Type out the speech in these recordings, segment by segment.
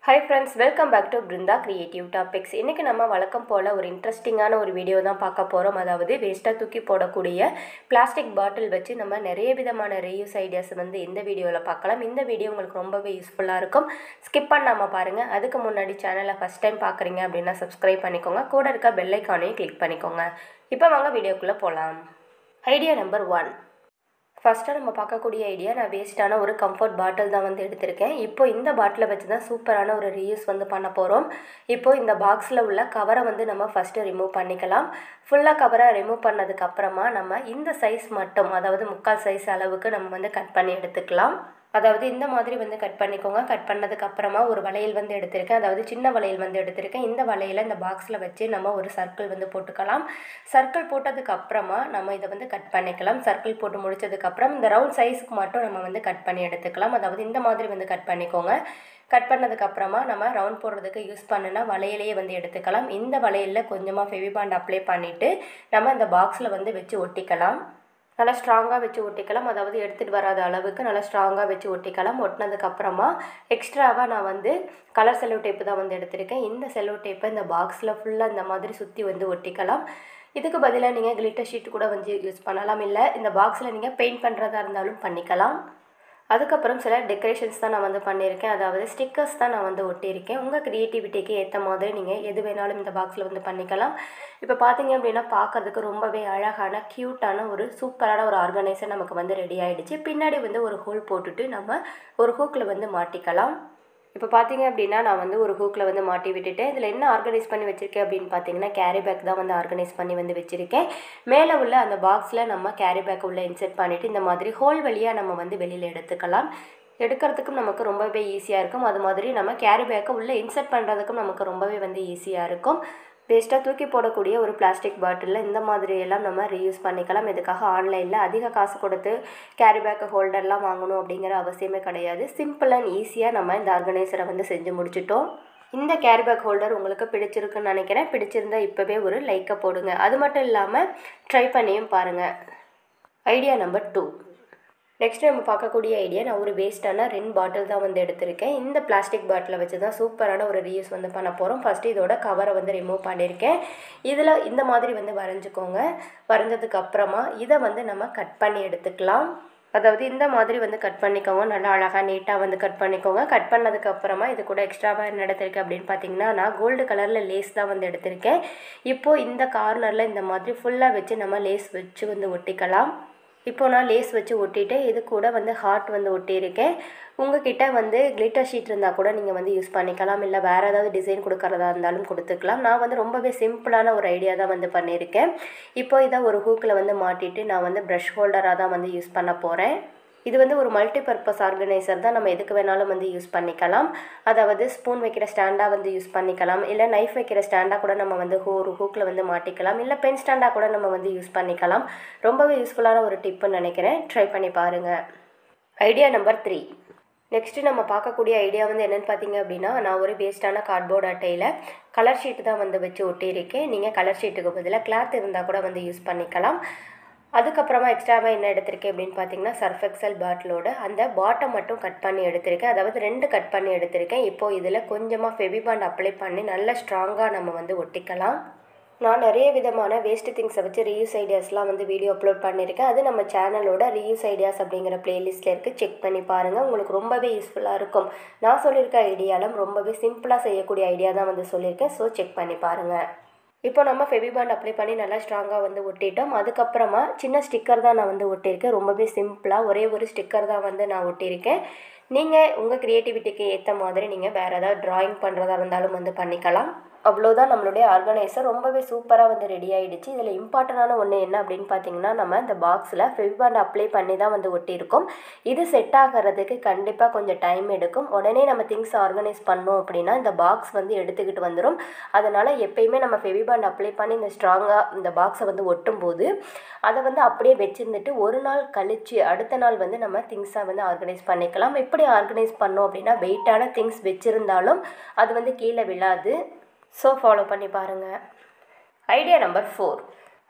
high friends welcome back to Brinda creative topics இன்றைக்கி நம்ம வழக்கம் போல் ஒரு இன்ட்ரெஸ்டிங்கான ஒரு வீடியோ தான் பார்க்க போகிறோம் அதாவது வேஸ்ட்டாக தூக்கி போடக்கூடிய பிளாஸ்டிக் பாட்டில் வச்சு நம்ம நிறைய விதமான ரீயூஸ் ஐடியாஸ் வந்து இந்த வீடியோவில் பார்க்கலாம் இந்த வீடியோ உங்களுக்கு ரொம்பவே யூஸ்ஃபுல்லாக இருக்கும் ஸ்கிப் பண்ணாமல் பாருங்கள் அதுக்கு முன்னாடி சேனலை ஃபஸ்ட் டைம் பார்க்குறீங்க அப்படின்னா சப்ஸ்கிரைப் பண்ணிக்கோங்க கூட இருக்க பெல் ஐக்கானையும் கிளிக் பண்ணிக்கோங்க இப்போ வாங்க வீடியோக்குள்ளே போகலாம் ஐடியா நம்பர் ஒன் ஃபஸ்ட்டாக நம்ம பார்க்கக்கூடிய ஐடியா நான் வேஸ்ட்டான ஒரு கம்ஃபர்ட் பாட்டில் தான் வந்து எடுத்திருக்கேன் இப்போ இந்த பாட்டிலை வச்சு தான் சூப்பரான ஒரு ரீயூஸ் வந்து பண்ண போகிறோம் இப்போ இந்த பாக்ஸில் உள்ள கவரை வந்து நம்ம ஃபஸ்ட்டு ரிமூவ் பண்ணிக்கலாம் ஃபுல்லாக கவரை ரிமூவ் பண்ணதுக்கு அப்புறமா நம்ம இந்த சைஸ் மட்டும் அதாவது முக்கால் சைஸ் அளவுக்கு நம்ம வந்து கட் பண்ணி எடுத்துக்கலாம் அதாவது இந்த மாதிரி வந்து கட் பண்ணிக்கோங்க கட் பண்ணதுக்கு அப்புறமா ஒரு வளையல் வந்து எடுத்திருக்கேன் அதாவது சின்ன வளையல் வந்து எடுத்திருக்கேன் இந்த வளையலை இந்த பாக்ஸில் வச்சு நம்ம ஒரு சர்க்கிள் வந்து போட்டுக்கலாம் சர்க்கிள் போட்டதுக்கு அப்புறமா நம்ம இதை வந்து கட் பண்ணிக்கலாம் சர்க்கிள் போட்டு முடிச்சதுக்கப்புறம் இந்த ரவுண்ட் சைஸுக்கு மட்டும் நம்ம வந்து கட் பண்ணி எடுத்துக்கலாம் அதாவது இந்த மாதிரி வந்து கட் பண்ணிக்கோங்க கட் பண்ணதுக்கப்புறமா நம்ம ரவுண்ட் போடுறதுக்கு யூஸ் பண்ணுனா வளையலையே வந்து எடுத்துக்கலாம் இந்த வளையலில் கொஞ்சமாக ஃபெவிபாண்ட் அப்ளை பண்ணிவிட்டு நம்ம இந்த பாக்ஸில் வந்து வச்சு ஒட்டிக்கலாம் நல்லா ஸ்ட்ராங்காக வச்சு ஒட்டிக்கலாம் அதாவது எடுத்துகிட்டு வராத அளவுக்கு நல்லா ஸ்ட்ராங்காக வச்சு ஒட்டிக்கலாம் ஒட்டினதுக்கப்புறமா எக்ஸ்ட்ராவாக நான் வந்து கலர் செல்லோ டேப்பு தான் வந்து எடுத்திருக்கேன் இந்த செல்லோ டேப்பை இந்த பாக்ஸில் ஃபுல்லாக இந்த மாதிரி சுற்றி வந்து ஒட்டிக்கலாம் இதுக்கு பதிலாக நீங்கள் கிளிட்டர் ஷீட் கூட வந்து யூஸ் பண்ணலாம் இல்லை இந்த பாக்ஸில் நீங்கள் பெயிண்ட் பண்ணுறதா இருந்தாலும் பண்ணிக்கலாம் அதுக்கப்புறம் சில டெக்கரேஷன்ஸ் தான் நான் வந்து பண்ணியிருக்கேன் அதாவது ஸ்டிக்கர்ஸ் தான் நான் வந்து ஒட்டியிருக்கேன் உங்கள் க்ரியேட்டிவிட்டிக்கு ஏற்ற மாதிரி நீங்கள் எது வேணாலும் இந்த பாக்ஸில் வந்து பண்ணிக்கலாம் இப்போ பார்த்தீங்க அப்படின்னா பார்க்கறதுக்கு ரொம்பவே அழகான க்யூட்டான ஒரு சூப்பரான ஒரு ஆர்கனைசர் நமக்கு வந்து ரெடி ஆகிடுச்சு பின்னாடி வந்து ஒரு ஹோல் போட்டுட்டு நம்ம ஒரு ஹூக்கில் வந்து மாட்டிக்கலாம் இப்போ பார்த்தீங்க அப்படின்னா நான் வந்து ஒரு ஹூக்கில் வந்து மாட்டி விட்டுட்டேன் இதில் என்ன ஆர்கனைஸ் பண்ணி வச்சுருக்கேன் அப்படின்னு பார்த்தீங்கன்னா கேரி பேக் தான் வந்து ஆர்கனைஸ் பண்ணி வந்து வச்சுருக்கேன் மேலே உள்ள அந்த பாக்ஸில் நம்ம கேரி பேக் உள்ளே இன்செர்ட் பண்ணிவிட்டு இந்த மாதிரி ஹோல் வழியாக நம்ம வந்து வெளியில் எடுத்துக்கலாம் எடுக்கிறதுக்கும் நமக்கு ரொம்பவே ஈஸியாக இருக்கும் அது மாதிரி நம்ம கேரி பேக்கை உள்ளே இன்செர்ட் பண்ணுறதுக்கும் நமக்கு ரொம்பவே வந்து ஈஸியாக இருக்கும் வேஸ்ட்டாக தூக்கி போடக்கூடிய ஒரு பிளாஸ்டிக் பாட்டிலில் இந்த மாதிரி எல்லாம் நம்ம ரீயூஸ் பண்ணிக்கலாம் இதுக்காக ஆன்லைனில் அதிக காசு கொடுத்து கேரி பேக் ஹோல்டர்லாம் வாங்கணும் அப்படிங்கிற அவசியமே கிடையாது சிம்பிள் அண்ட் ஈஸியாக நம்ம இந்த ஆர்கனைசரை வந்து செஞ்சு முடிச்சிட்டோம் இந்த கேரி பேக் ஹோல்டர் உங்களுக்கு பிடிச்சிருக்குன்னு நினைக்கிறேன் பிடிச்சிருந்தா இப்போவே ஒரு லைக்கை போடுங்க அது மட்டும் இல்லாமல் ட்ரை பண்ணியும் பாருங்கள் ஐடியா நம்பர் டூ நெக்ஸ்ட் நம்ம பார்க்கக்கூடிய ஐடியா நான் ஒரு வேஸ்ட்டான ரெண்டு பாட்டில் தான் வந்து எடுத்திருக்கேன் இந்த பிளாஸ்டிக் பாட்டிலை வச்சு தான் சூப்பரான ஒரு ரீயூஸ் வந்து பண்ண போகிறோம் ஃபஸ்ட்டு இதோட கவரை வந்து ரிமூவ் பண்ணியிருக்கேன் இதில் இந்த மாதிரி வந்து வரைஞ்சிக்கோங்க வரைஞ்சதுக்கு அப்புறமா இதை வந்து நம்ம கட் பண்ணி எடுத்துக்கலாம் அதாவது இந்த மாதிரி வந்து கட் பண்ணிக்கோங்க நல்லா அழகாக நீட்டாக வந்து கட் பண்ணிக்கோங்க கட் பண்ணதுக்கு அப்புறமா இது கூட எக்ஸ்ட்ராவாக என்ன எடுத்திருக்கேன் அப்படின்னு பார்த்தீங்கன்னா நான் கோல்டு கலரில் லேஸ் தான் வந்து எடுத்திருக்கேன் இப்போது இந்த கார்னரில் இந்த மாதிரி ஃபுல்லாக வச்சு நம்ம லேஸ் வச்சு வந்து ஒட்டிக்கலாம் இப்போ நான் லேஸ் வச்சு ஒட்டிட்டு இது கூட வந்து ஹார்ட் வந்து ஒட்டியிருக்கேன் உங்ககிட்ட வந்து கிளிட்டர் ஷீட் இருந்தால் கூட நீங்கள் வந்து யூஸ் பண்ணிக்கலாம் இல்லை வேறு ஏதாவது டிசைன் கொடுக்குறதா இருந்தாலும் கொடுத்துக்கலாம் நான் வந்து ரொம்பவே சிம்பிளான ஒரு ஐடியா தான் வந்து பண்ணியிருக்கேன் இப்போ இதை ஒரு ஹூக்கில் வந்து மாட்டிட்டு நான் வந்து ப்ரஷ் ஹோல்டராக தான் வந்து யூஸ் பண்ண போகிறேன் இது வந்து ஒரு மல்டி பர்பஸ் ஆர்கனைசர் தான் நம்ம எதுக்கு வேணாலும் வந்து யூஸ் பண்ணிக்கலாம் அதாவது ஸ்பூன் வைக்கிற ஸ்டாண்டாக வந்து யூஸ் பண்ணிக்கலாம் இல்லை நைஃப் வைக்கிற ஸ்டாண்டாக கூட நம்ம வந்து ஒரு ஹூக்கில் வந்து மாட்டிக்கலாம் இல்லை பென் ஸ்டாண்டாக கூட நம்ம வந்து யூஸ் பண்ணிக்கலாம் ரொம்பவே யூஸ்ஃபுல்லான ஒரு டிப்புன்னு நினைக்கிறேன் ட்ரை பண்ணி பாருங்கள் ஐடியா நம்பர் த்ரீ நெக்ஸ்ட்டு நம்ம பார்க்கக்கூடிய ஐடியா வந்து என்னென்னு பார்த்தீங்க அப்படின்னா நான் ஒரு வேஸ்ட்டான கார்ட்போர்ட் அட்டையில் கலர் ஷீட்டு தான் வந்து வச்சு ஒட்டியிருக்கேன் நீங்கள் கலர் ஷீட்டுக்கு பதிலாக கிளாத் இருந்தால் கூட வந்து யூஸ் பண்ணிக்கலாம் அதுக்கப்புறமா எக்ஸ்ட்ராவாக என்ன எடுத்திருக்கேன் அப்படின்னு பார்த்தீங்கன்னா சர்ஃப் எக்ஸல் பாட்டிலோட அந்த பாட்டம் மட்டும் கட் பண்ணி எடுத்திருக்கேன் அதாவது ரெண்டு கட் பண்ணி எடுத்திருக்கேன் இப்போது இதில் கொஞ்சமாக ஃபெவிபாண்ட் அப்ளை பண்ணி நல்லா ஸ்ட்ராங்காக நம்ம வந்து ஒட்டிக்கலாம் நான் நிறைய விதமான வேஸ்ட் திங்ஸை வச்சு ரீயூஸ் ஐடியாஸ்லாம் வந்து வீடியோ அப்லோட் பண்ணியிருக்கேன் அது நம்ம சேனலோட ரீயூஸ் ஐடியாஸ் அப்படிங்கிற பிளேலிஸ்ட்டில் இருக்குது செக் பண்ணி பாருங்கள் உங்களுக்கு ரொம்பவே யூஸ்ஃபுல்லாக இருக்கும் நான் சொல்லியிருக்க ஐடியாலும் ரொம்பவே சிம்பிளாக செய்யக்கூடிய ஐடியா தான் வந்து சொல்லியிருக்கேன் ஸோ செக் பண்ணி பாருங்கள் இப்போ நம்ம ஃபெவிபாண்ட் அப்ளை பண்ணி நல்லா ஸ்ட்ராங்காக வந்து ஒட்டிட்டோம் அதுக்கப்புறமா சின்ன ஸ்டிக்கர் தான் நான் வந்து ஒட்டியிருக்கேன் ரொம்பவே சிம்பிளாக ஒரே ஒரு ஸ்டிக்கர் தான் வந்து நான் ஒட்டியிருக்கேன் நீங்கள் உங்கள் க்ரியேட்டிவிட்டிக்கு ஏற்ற மாதிரி நீங்கள் வேறு ஏதாவது ட்ராயிங் பண்ணுறதா இருந்தாலும் வந்து பண்ணிக்கலாம் அவ்வளோதான் நம்மளுடைய ஆர்கனைசர் ரொம்பவே சூப்பராக வந்து ரெடி ஆகிடுச்சு இதில் இம்பார்ட்டண்டான ஒன்று என்ன அப்படின்னு பார்த்தீங்கன்னா நம்ம இந்த பாக்ஸில் ஃபெவிபாண்ட் அப்ளை பண்ணி தான் வந்து ஒட்டியிருக்கோம் இது செட் ஆகிறதுக்கு கண்டிப்பாக கொஞ்சம் டைம் எடுக்கும் உடனே நம்ம திங்ஸ் ஆர்கனைஸ் பண்ணோம் அப்படின்னா இந்த பாக்ஸ் வந்து எடுத்துக்கிட்டு வந்துடும் அதனால் எப்பயுமே நம்ம ஃபெவிபாண்ட் அப்ளை பண்ணி இந்த ஸ்ட்ராங்காக இந்த பாக்ஸை வந்து ஒட்டும் போது அதை வந்து அப்படியே வச்சுருந்துட்டு ஒரு நாள் கழித்து அடுத்த நாள் வந்து நம்ம திங்ஸை வந்து ஆர்கனைஸ் பண்ணிக்கலாம் எப்படி ஆர்கனைஸ் பண்ணோம் அப்படின்னா வெயிட்டான திங்ஸ் வச்சுருந்தாலும் அது வந்து கீழே விழாது ஸோ ஃபாலோ பண்ணி பாருங்கள் ஐடியா நம்பர் ஃபோர்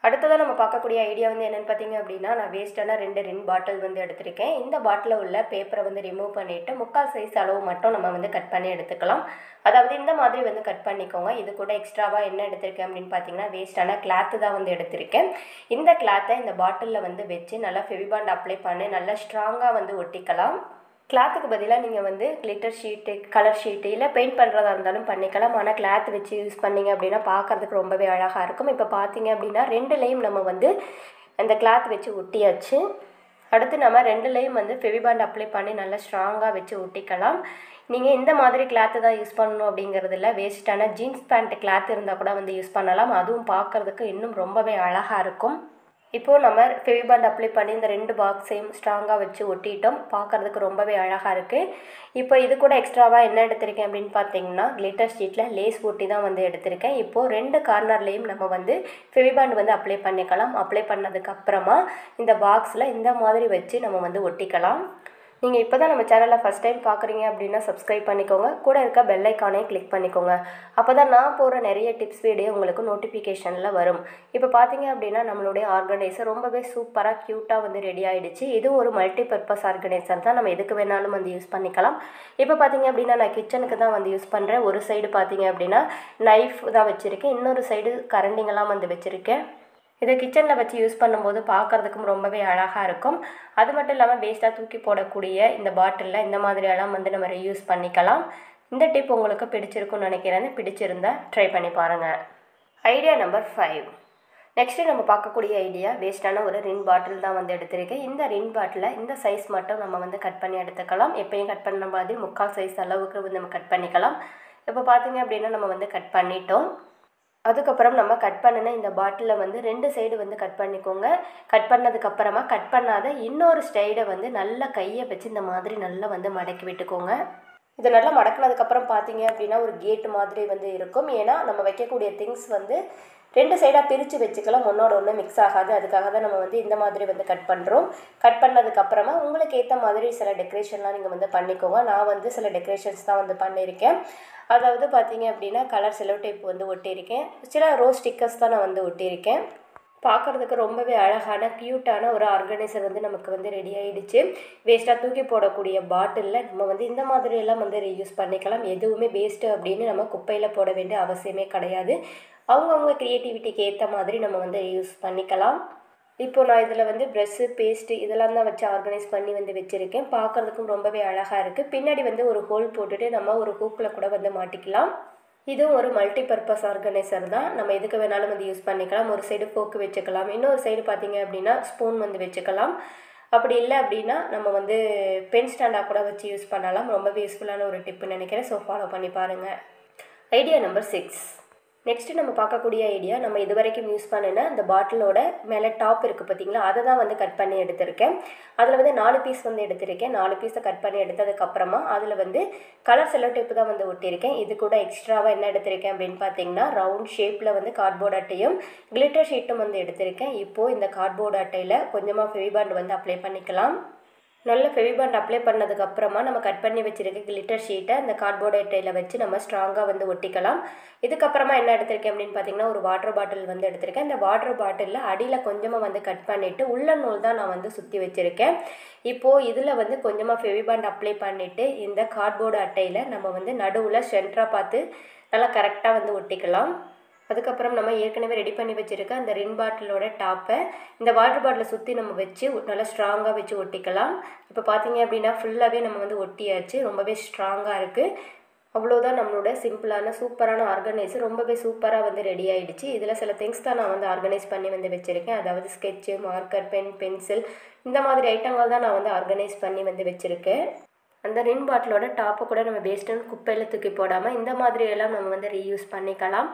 அடுத்ததாக நம்ம பார்க்கக்கூடிய ஐடியா வந்து என்னென்னு பார்த்தீங்க அப்படின்னா நான் வேஸ்ட்டான ரெண்டு ரின் பாட்டில் வந்து எடுத்திருக்கேன் இந்த பாட்டிலில் உள்ள பேப்பரை வந்து ரிமூவ் பண்ணிவிட்டு முக்கால் சைஸ் அளவு மட்டும் நம்ம வந்து கட் பண்ணி எடுத்துக்கலாம் அதாவது இந்த மாதிரி வந்து கட் பண்ணிக்கோங்க இது கூட எக்ஸ்ட்ராவாக என்ன எடுத்திருக்கேன் அப்படின்னு பார்த்தீங்கன்னா வேஸ்ட்டான கிளாத்து தான் வந்து எடுத்திருக்கேன் இந்த கிளாத்தை இந்த பாட்டிலில் வந்து வச்சு நல்லா ஃபெவிபாண்ட் அப்ளை பண்ணி நல்லா ஸ்ட்ராங்காக வந்து ஒட்டிக்கலாம் கிளாத்துக்கு பதிலாக நீங்கள் வந்து கிளிட்டர் ஷீட்டு கலர் ஷீட்டு இல்லை பெயிண்ட் பண்ணுறதா இருந்தாலும் பண்ணிக்கலாம் ஆனால் கிளாத் வச்சு யூஸ் பண்ணிங்க அப்படின்னா பார்க்குறதுக்கு ரொம்பவே அழகாக இருக்கும் இப்போ பார்த்தீங்க அப்படின்னா ரெண்டுலேயும் நம்ம வந்து அந்த கிளாத் வச்சு ஒட்டியாச்சு அடுத்து நம்ம ரெண்டுலேயும் வந்து ஃபெவிபாண்ட் அப்ளை பண்ணி நல்லா ஸ்ட்ராங்காக வச்சு ஒட்டிக்கலாம் நீங்கள் இந்த மாதிரி கிளாத்து தான் யூஸ் பண்ணணும் அப்படிங்கிறது இல்லை வேஸ்ட்டான ஜீன்ஸ் பேண்ட் கிளாத் இருந்தால் கூட வந்து யூஸ் பண்ணலாம் அதுவும் பார்க்குறதுக்கு இன்னும் ரொம்பவே அழகாக இருக்கும் இப்போது நம்ம ஃபெவிபாண்ட் அப்ளை பண்ணி இந்த ரெண்டு பாக்ஸையும் ஸ்ட்ராங்காக வச்சு ஒட்டிட்டோம் பார்க்குறதுக்கு ரொம்பவே அழகாக இருக்குது இப்போ இது கூட எக்ஸ்ட்ராவாக என்ன எடுத்திருக்கேன் அப்படின்னு பார்த்தீங்கன்னா கிளிட்டர் ஷீட்டில் லேஸ் ஒட்டி தான் வந்து எடுத்திருக்கேன் இப்போது ரெண்டு கார்னர்லேயும் நம்ம வந்து ஃபெவிபாண்ட் வந்து அப்ளை பண்ணிக்கலாம் அப்ளை பண்ணதுக்கு அப்புறமா இந்த பாக்ஸில் இந்த மாதிரி வச்சு நம்ம வந்து ஒட்டிக்கலாம் நீங்கள் இப்போ தான் நம்ம சேனலை ஃபஸ்ட் டைம் பார்க்குறீங்க அப்படின்னா சப்ஸ்கிரைப் பண்ணிக்கோங்க கூட இருக்க பெல் ஐக்கானையும் கிளிக் பண்ணிக்கோங்க அப்போ தான் நான் போகிற நிறைய டிப்ஸ் வீடியோ உங்களுக்கு நோட்டிஃபிகேஷனில் வரும் இப்போ பார்த்தீங்க அப்படின்னா நம்மளுடைய ஆர்கனைசர் ரொம்பவே சூப்பராக க்யூட்டாக வந்து ரெடி ஆகிடுச்சு இது ஒரு மல்டி பர்பஸ் ஆர்கனைசர் தான் நம்ம எதுக்கு வேணாலும் வந்து யூஸ் பண்ணிக்கலாம் இப்போ பார்த்தீங்க அப்படின்னா நான் கிச்சனுக்கு தான் வந்து யூஸ் பண்ணுறேன் ஒரு சைடு பார்த்தீங்க அப்படின்னா நைஃப் தான் வச்சுருக்கேன் இன்னொரு சைடு கரண்டிங்கெல்லாம் வந்து வச்சுருக்கேன் இதை கிச்சனில் வச்சு யூஸ் பண்ணும்போது பார்க்குறதுக்கும் ரொம்பவே அழகாக இருக்கும் அது மட்டும் இல்லாமல் வேஸ்ட்டாக தூக்கி போடக்கூடிய இந்த பாட்டிலில் இந்த மாதிரியெல்லாம் வந்து நம்ம யூஸ் பண்ணிக்கலாம் இந்த டிப் உங்களுக்கு பிடிச்சிருக்கும்னு நினைக்கிறேன் பிடிச்சிருந்தா ட்ரை பண்ணி பாருங்கள் ஐடியா நம்பர் ஃபைவ் நெக்ஸ்ட்டு நம்ம பார்க்கக்கூடிய ஐடியா வேஸ்ட்டான ஒரு ரின் பாட்டில் தான் வந்து எடுத்திருக்கேன் இந்த ரின் பாட்டிலில் இந்த சைஸ் மட்டும் நம்ம வந்து கட் பண்ணி எடுத்துக்கலாம் எப்பயும் கட் பண்ண மாதிரி முக்கால் சைஸ் அளவுக்கு வந்து நம்ம கட் பண்ணிக்கலாம் இப்போ பார்த்தீங்க அப்படின்னா நம்ம வந்து கட் பண்ணிட்டோம் அதுக்கப்புறம் நம்ம கட் பண்ணின இந்த பாட்டிலில் வந்து ரெண்டு சைடு வந்து கட் பண்ணிக்கோங்க கட் பண்ணதுக்கப்புறமா கட் பண்ணாத இன்னொரு ஸ்டைடை வந்து நல்லா கையை வச்சு இந்த மாதிரி நல்லா வந்து மடக்கி விட்டுக்கோங்க இது நல்லா மடக்கினதுக்கப்புறம் பார்த்தீங்க அப்படின்னா ஒரு கேட் மாதிரி வந்து இருக்கும் ஏன்னா நம்ம வைக்கக்கூடிய திங்ஸ் வந்து ரெண்டு சைடாக பிரித்து வச்சுக்கலாம் ஒன்றோட ஒன்று மிக்ஸ் ஆகாது அதுக்காக தான் நம்ம வந்து இந்த மாதிரி வந்து கட் பண்ணுறோம் கட் பண்ணதுக்கப்புறமா உங்களுக்கு ஏற்ற மாதிரி சில டெக்கரேஷன்லாம் நீங்கள் வந்து பண்ணிக்கோங்க நான் வந்து சில டெக்கரேஷன்ஸ் தான் வந்து பண்ணியிருக்கேன் அதாவது பார்த்தீங்க அப்படின்னா கலர் செலவு டைப் வந்து ஒட்டியிருக்கேன் சில ரோஸ் ஸ்டிக்கர்ஸ் தான் நான் வந்து ஒட்டியிருக்கேன் பார்க்குறதுக்கு ரொம்பவே அழகான க்யூட்டான ஒரு ஆர்கனைசர் வந்து நமக்கு வந்து ரெடி ஆகிடுச்சு வேஸ்ட்டாக தூக்கி போடக்கூடிய பாட்டிலில் நம்ம வந்து இந்த மாதிரியெல்லாம் வந்து ரீயூஸ் பண்ணிக்கலாம் எதுவுமே வேஸ்ட்டு அப்படின்னு நம்ம குப்பையில் போட வேண்டிய அவசியமே கிடையாது அவங்கவுங்க க்ரியேட்டிவிட்டிக்கு ஏற்ற மாதிரி நம்ம வந்து யூஸ் பண்ணிக்கலாம் இப்போ நான் இதில் வந்து ப்ரெஷ்ஷு பேஸ்ட்டு இதெல்லாம் தான் வச்சு ஆர்கனைஸ் பண்ணி வந்து வச்சுருக்கேன் பார்க்குறதுக்கும் ரொம்பவே அழகாக இருக்குது பின்னாடி வந்து ஒரு ஹோல் போட்டுட்டு நம்ம ஒரு ஹூக்கில் கூட வந்து மாட்டிக்கலாம் இதுவும் ஒரு மல்டி பர்பஸ் ஆர்கனைசர் தான் நம்ம எதுக்கு வேணாலும் வந்து யூஸ் பண்ணிக்கலாம் ஒரு சைடு போக்கு வச்சுக்கலாம் இன்னொரு சைடு பார்த்தீங்க அப்படின்னா ஸ்பூன் வந்து வச்சுக்கலாம் அப்படி இல்லை அப்படின்னா நம்ம வந்து பென் ஸ்டாண்டாக கூட வச்சு யூஸ் பண்ணலாம் ரொம்பவே யூஸ்ஃபுல்லான ஒரு டிப்புன்னு நினைக்கிறேன் ஸோ ஃபாலோ பண்ணி பாருங்கள் ஐடியா நம்பர் சிக்ஸ் நெக்ஸ்ட்டு நம்ம பார்க்கக்கூடிய ஐடியா நம்ம இது வரைக்கும் யூஸ் பண்ணின அந்த பாட்டிலோட மேலே டாப் இருக்குது பார்த்தீங்களா அதை தான் வந்து கட் பண்ணி எடுத்திருக்கேன் அதில் வந்து நாலு பீஸ் வந்து எடுத்திருக்கேன் நாலு பீஸை கட் பண்ணி எடுத்ததுக்கப்புறமா அதில் வந்து கலர் செல்லோ டேப்பு தான் வந்து ஒட்டியிருக்கேன் இது கூட எக்ஸ்ட்ராவாக என்ன எடுத்திருக்கேன் அப்படின்னு பார்த்தீங்கன்னா ரவுண்ட் ஷேப்பில் வந்து கார்ட்போர்ட் அட்டையும் கிளிட்டர் ஷீட்டும் வந்து எடுத்திருக்கேன் இப்போது இந்த கார்ட்போர்ட் அட்டையில் கொஞ்சமாக ஃபெவிபாண்ட் வந்து அப்ளை பண்ணிக்கலாம் நல்ல ஃபெவிபாண்ட் அப்ளை பண்ணதுக்கப்புறமா நம்ம கட் பண்ணி வச்சுருக்க கிளிட்டர் ஷீட்டை இந்த கார்ட்போர்ட் அட்டையில் வச்சு நம்ம ஸ்ட்ராங்காக வந்து ஒட்டிக்கலாம் இதுக்கப்புறமா என்ன எடுத்திருக்கேன் அப்படின்னு பார்த்தீங்கன்னா ஒரு வாட்டர் பாட்டில் வந்து எடுத்திருக்கேன் இந்த வாட்டர் பாட்டிலில் அடியில் கொஞ்சமாக வந்து கட் பண்ணிவிட்டு உள்ள நூல் தான் நான் வந்து சுற்றி வச்சுருக்கேன் இப்போது இதில் வந்து கொஞ்சமாக ஃபெவிபாண்ட் அப்ளை பண்ணிவிட்டு இந்த கார்ட்போர்டு அட்டையில் நம்ம வந்து நடுவில் சென்டராக பார்த்து நல்லா கரெக்டாக வந்து ஒட்டிக்கலாம் அதுக்கப்புறம் நம்ம ஏற்கனவே ரெடி பண்ணி வச்சுருக்க அந்த ரின் பாட்டிலோட டாப்பை இந்த வாட்டர் பாட்டிலை சுற்றி நம்ம வச்சு நல்லா ஸ்ட்ராங்காக வச்சு ஒட்டிக்கலாம் இப்போ பார்த்தீங்க அப்படின்னா ஃபுல்லாகவே நம்ம வந்து ஒட்டியாச்சு ரொம்பவே ஸ்ட்ராங்காக இருக்குது அவ்வளோதான் நம்மளோட சிம்பிளான சூப்பரான ஆர்கனைசர் ரொம்பவே சூப்பராக வந்து ரெடி ஆகிடுச்சு இதில் சில திங்ஸ் தான் நான் வந்து ஆர்கனைஸ் பண்ணி வந்து வச்சுருக்கேன் அதாவது ஸ்கெட்சு மார்க்கர் பென் பென்சில் இந்த மாதிரி ஐட்டங்கள் தான் நான் வந்து ஆர்கனைஸ் பண்ணி வந்து வச்சுருக்கேன் அந்த ரின் பாட்டிலோட டாப்பை கூட நம்ம வேஸ்ட்டுன்னு குப்பையில் தூக்கி போடாமல் இந்த மாதிரி எல்லாம் நம்ம வந்து ரீயூஸ் பண்ணிக்கலாம்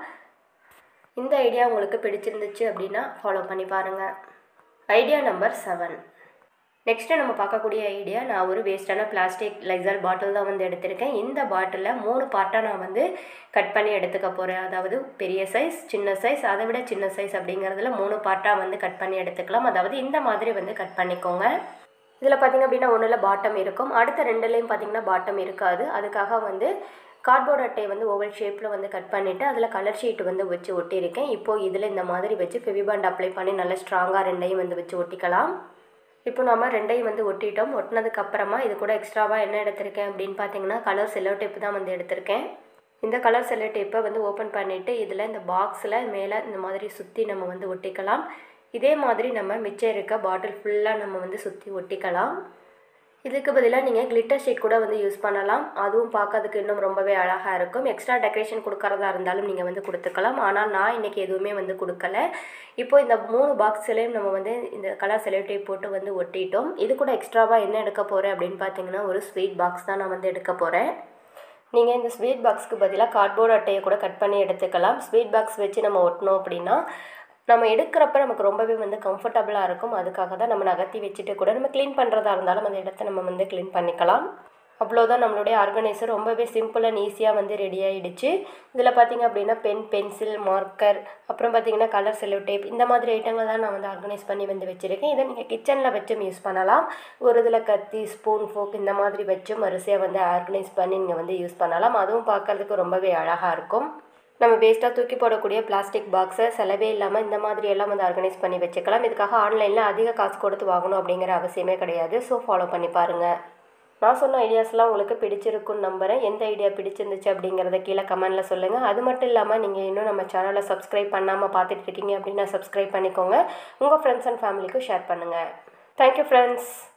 இந்த ஐடியா உங்களுக்கு பிடிச்சிருந்துச்சு அப்படின்னா ஃபாலோ பண்ணி பாருங்கள் ஐடியா நம்பர் செவன் நெக்ஸ்ட்டு நம்ம பார்க்கக்கூடிய ஐடியா நான் ஒரு வேஸ்ட்டான பிளாஸ்டிக் லைசால் பாட்டில் தான் வந்து எடுத்திருக்கேன் இந்த பாட்டிலில் மூணு பார்ட்டாக நான் வந்து கட் பண்ணி எடுத்துக்க போகிறேன் அதாவது பெரிய சைஸ் சின்ன சைஸ் அதை விட சின்ன சைஸ் அப்படிங்கிறதுல மூணு பார்ட்டாக வந்து கட் பண்ணி எடுத்துக்கலாம் அதாவது இந்த மாதிரி வந்து கட் பண்ணிக்கோங்க இதில் பார்த்திங்க அப்படின்னா ஒன்றில் பாட்டம் இருக்கும் அடுத்த ரெண்டுலேயும் பார்த்திங்கன்னா பாட்டம் இருக்காது அதுக்காக வந்து கார்ட்போர்ட் அட்டையை வந்து ஓவல் ஷேப்பில் வந்து கட் பண்ணிவிட்டு அதில் கலர் ஷீட் வந்து வச்சு ஒட்டியிருக்கேன் இப்போது இதில் இந்த மாதிரி வச்சு ஃபெவிபாண்ட் அப்ளை பண்ணி நல்லா ஸ்ட்ராங்காக ரெண்டையும் வந்து வச்சு ஒட்டிக்கலாம் இப்போ நம்ம ரெண்டையும் வந்து ஒட்டிட்டோம் ஒட்டினதுக்கு அப்புறமா இது கூட எக்ஸ்ட்ராவாக என்ன எடுத்திருக்கேன் அப்படின்னு பார்த்தீங்கன்னா கலர் செல்லோ டேப்பு தான் வந்து எடுத்திருக்கேன் இந்த கலர் செல்லோ டேப்பை வந்து ஓப்பன் பண்ணிவிட்டு இதில் இந்த பாக்ஸில் மேலே இந்த மாதிரி சுற்றி நம்ம வந்து ஒட்டிக்கலாம் இதே மாதிரி நம்ம மிச்சம் இருக்க பாட்டில் ஃபுல்லாக நம்ம வந்து சுற்றி ஒட்டிக்கலாம் இதுக்கு பதிலாக நீங்கள் கிளிட்டர் ஷீட் கூட வந்து யூஸ் பண்ணலாம் அதுவும் பார்க்கறதுக்கு இன்னும் ரொம்பவே அழகாக இருக்கும் எக்ஸ்ட்ரா டெக்கரேஷன் கொடுக்கறதா இருந்தாலும் நீங்கள் வந்து கொடுத்துக்கலாம் ஆனால் நான் இன்றைக்கி எதுவுமே வந்து கொடுக்கல இப்போ இந்த மூணு பாக்ஸ்லேயும் நம்ம வந்து இந்த கலர் செலோடேப் போட்டு வந்து ஒட்டிட்டோம் இது கூட எக்ஸ்ட்ராவாக என்ன எடுக்க போகிறேன் அப்படின்னு பார்த்தீங்கன்னா ஒரு ஸ்வீட் பாக்ஸ் தான் நான் வந்து எடுக்க போகிறேன் நீங்கள் இந்த ஸ்வீட் பாக்ஸ்க்கு பதிலாக கார்ட்போர்ட் அட்டையை கூட கட் பண்ணி எடுத்துக்கலாம் ஸ்வீட் பாக்ஸ் வச்சு நம்ம ஒட்டினோம் அப்படின்னா நம்ம எடுக்கிறப்ப நமக்கு ரொம்பவே வந்து கம்ஃபர்டபுளாக இருக்கும் அதுக்காக தான் நம்ம நகர்த்தி வச்சுட்டு கூட நம்ம க்ளீன் பண்ணுறதா இருந்தாலும் அந்த இடத்த நம்ம வந்து க்ளீன் பண்ணிக்கலாம் அவ்வளோதான் நம்மளுடைய ஆர்கனைசர் ரொம்பவே சிம்பிள் அண்ட் ஈஸியாக வந்து ரெடி ஆகிடுச்சு இதில் பார்த்திங்க அப்படின்னா பென் பென்சில் மார்க்கர் அப்புறம் பார்த்திங்கன்னா கலர் செல்லோ டேப் இந்த மாதிரி ஐட்டங்கள் தான் நான் வந்து ஆர்கனைஸ் பண்ணி வந்து வச்சுருக்கேன் இதை நீங்கள் கிச்சனில் வச்சும் யூஸ் பண்ணலாம் ஒரு இதில் கத்தி ஸ்பூன் ஃபோக் இந்த மாதிரி வச்சும் வரிசையாக வந்து ஆர்கனைஸ் பண்ணி நீங்கள் வந்து யூஸ் பண்ணலாம் அதுவும் பார்க்குறதுக்கு ரொம்பவே அழகாக இருக்கும் நம்ம வேஸ்ட்டாக தூக்கி போடக்கூடிய பிளாஸ்டிக் பாக்ஸை செலவே இல்லாமல் இந்த மாதிரி எல்லாம் வந்து ஆர்கனைஸ் பண்ணி வச்சுக்கலாம் இதுக்காக ஆன்லைனில் அதிக காசு கொடுத்து வாங்கணும் அப்படிங்கிற அவசியமே கிடையாது ஸோ ஃபாலோ பண்ணி பாருங்கள் நான் சொன்ன ஐடியாஸ்லாம் உங்களுக்கு பிடிச்சிருக்குன்னு நம்புகிறேன் எந்த ஐடியா பிடிச்சிருந்துச்சு அப்படிங்கிறத கீழே கமெண்ட்டில் சொல்லுங்கள் அது மட்டும் இல்லாமல் நீங்கள் இன்னும் நம்ம சேனலை சப்ஸ்கிரைப் பண்ணாமல் பார்த்துட்டு இருக்கீங்க அப்படின்னா சப்ஸ்கிரைப் பண்ணிக்கோங்க உங்கள் ஃப்ரெண்ட்ஸ் அண்ட் ஃபேமிலிக்கும் ஷேர் பண்ணுங்கள் தேங்க்யூ ஃப்ரெண்ட்ஸ்